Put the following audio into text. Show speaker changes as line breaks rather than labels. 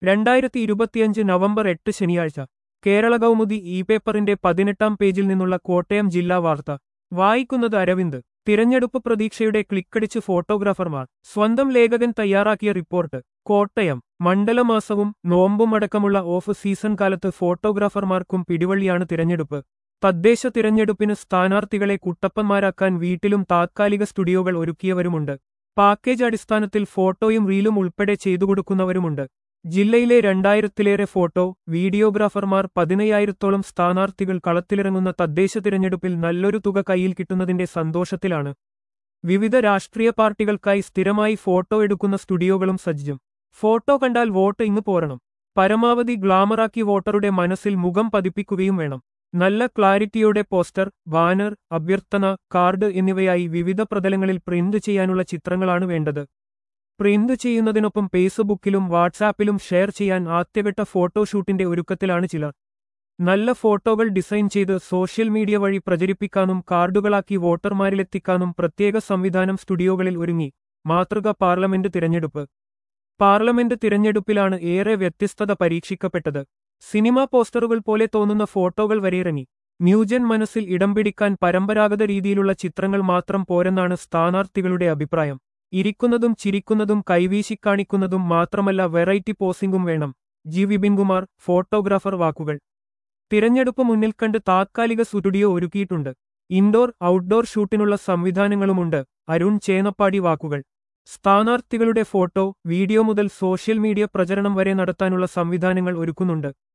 രണ്ടായിരത്തി ഇരുപത്തിയഞ്ച് നവംബർ എട്ട് ശനിയാഴ്ച കേരള കൗമുദി ഇ പേപ്പറിന്റെ പതിനെട്ടാം പേജിൽ നിന്നുള്ള കോട്ടയം ജില്ലാ വാർത്ത വായിക്കുന്നത് അരവിന്ദ് തിരഞ്ഞെടുപ്പ് പ്രതീക്ഷയുടെ ക്ലിക്കടിച്ച് ഫോട്ടോഗ്രാഫർമാർ സ്വന്തം ലേഖകൻ തയ്യാറാക്കിയ റിപ്പോർട്ട് കോട്ടയം മണ്ഡലമാസവും നോമ്പുമടക്കമുള്ള ഓഫ് സീസൺ കാലത്ത് ഫോട്ടോഗ്രാഫർമാർക്കും പിടിവള്ളിയാണ് തിരഞ്ഞെടുപ്പ് തദ്ദേശ തിരഞ്ഞെടുപ്പിന് സ്ഥാനാർത്ഥികളെ കുട്ടപ്പന്മാരാക്കാൻ വീട്ടിലും താത്കാലിക സ്റ്റുഡിയോകൾ ഒരുക്കിയവരുമുണ്ട് പാക്കേജ് അടിസ്ഥാനത്തിൽ ഫോട്ടോയും റീലും ഉൾപ്പെടെ ചെയ്തുകൊടുക്കുന്നവരുമുണ്ട് ജില്ലയിലെ രണ്ടായിരത്തിലേറെ ഫോട്ടോ വീഡിയോഗ്രാഫർമാർ പതിനയ്യായിരത്തോളം സ്ഥാനാർത്ഥികൾ കളത്തിലിറങ്ങുന്ന തദ്ദേശ തിരഞ്ഞെടുപ്പിൽ നല്ലൊരു തുക കയ്യിൽ കിട്ടുന്നതിന്റെ സന്തോഷത്തിലാണ് വിവിധ രാഷ്ട്രീയ പാർട്ടികൾക്കായി സ്ഥിരമായി ഫോട്ടോ എടുക്കുന്ന സ്റ്റുഡിയോകളും സജ്ജം ഫോട്ടോ കണ്ടാൽ വോട്ട് ഇങ്ങ് പോരണം പരമാവധി ഗ്ലാമറാക്കി വോട്ടറുടെ മനസ്സിൽ മുഖം പതിപ്പിക്കുകയും വേണം നല്ല ക്ലാരിറ്റിയോടെ പോസ്റ്റർ ബാനർ അഭ്യർത്ഥന കാർഡ് എന്നിവയായി വിവിധ പ്രതലങ്ങളിൽ പ്രിന്റ് ചെയ്യാനുള്ള ചിത്രങ്ങളാണ് വേണ്ടത് പ്രിന്റ് ചെയ്യുന്നതിനൊപ്പം ഫേസ്ബുക്കിലും വാട്സാപ്പിലും ഷെയർ ചെയ്യാൻ ആദ്യഘട്ട ഫോട്ടോഷൂട്ടിന്റെ ഒരുക്കത്തിലാണ് ചിലർ നല്ല ഫോട്ടോകൾ ഡിസൈൻ ചെയ്ത് സോഷ്യൽ മീഡിയ വഴി പ്രചരിപ്പിക്കാനും കാർഡുകളാക്കി വോട്ടർമാരിലെത്തിക്കാനും പ്രത്യേക സംവിധാനം സ്റ്റുഡിയോകളിൽ ഒരുങ്ങി മാതൃക പാർലമെന്റ് തിരഞ്ഞെടുപ്പ് പാർലമെന്റ് തിരഞ്ഞെടുപ്പിലാണ് ഏറെ വ്യത്യസ്തത പരീക്ഷിക്കപ്പെട്ടത് സിനിമാ പോസ്റ്ററുകൾ പോലെ തോന്നുന്ന ഫോട്ടോകൾ വരെയിറങ്ങി ന്യൂജൻ മനസ്സിൽ ഇടം പിടിക്കാൻ പരമ്പരാഗത രീതിയിലുള്ള ചിത്രങ്ങൾ മാത്രം പോരെന്നാണ് സ്ഥാനാർത്ഥികളുടെ അഭിപ്രായം ഇരിക്കുന്നതും ചിരിക്കുന്നതും കൈവീശിക്കാണിക്കുന്നതും മാത്രമല്ല വെറൈറ്റി പോസിംഗും വേണം ജി വിപിൻകുമാർ ഫോട്ടോഗ്രാഫർ വാക്കുകൾ തിരഞ്ഞെടുപ്പ് മുന്നിൽ കണ്ട് താത്കാലിക സ്റ്റുഡിയോ ഒരുക്കിയിട്ടുണ്ട് ഇൻഡോർ ഔട്ട്ഡോർ ഷൂട്ടിനുള്ള സംവിധാനങ്ങളുമുണ്ട് അരുൺ ചേനപ്പാടി വാക്കുകൾ സ്ഥാനാർത്ഥികളുടെ ഫോട്ടോ വീഡിയോ മുതൽ സോഷ്യൽ മീഡിയ പ്രചരണം വരെ നടത്താനുള്ള സംവിധാനങ്ങൾ ഒരുക്കുന്നുണ്ട്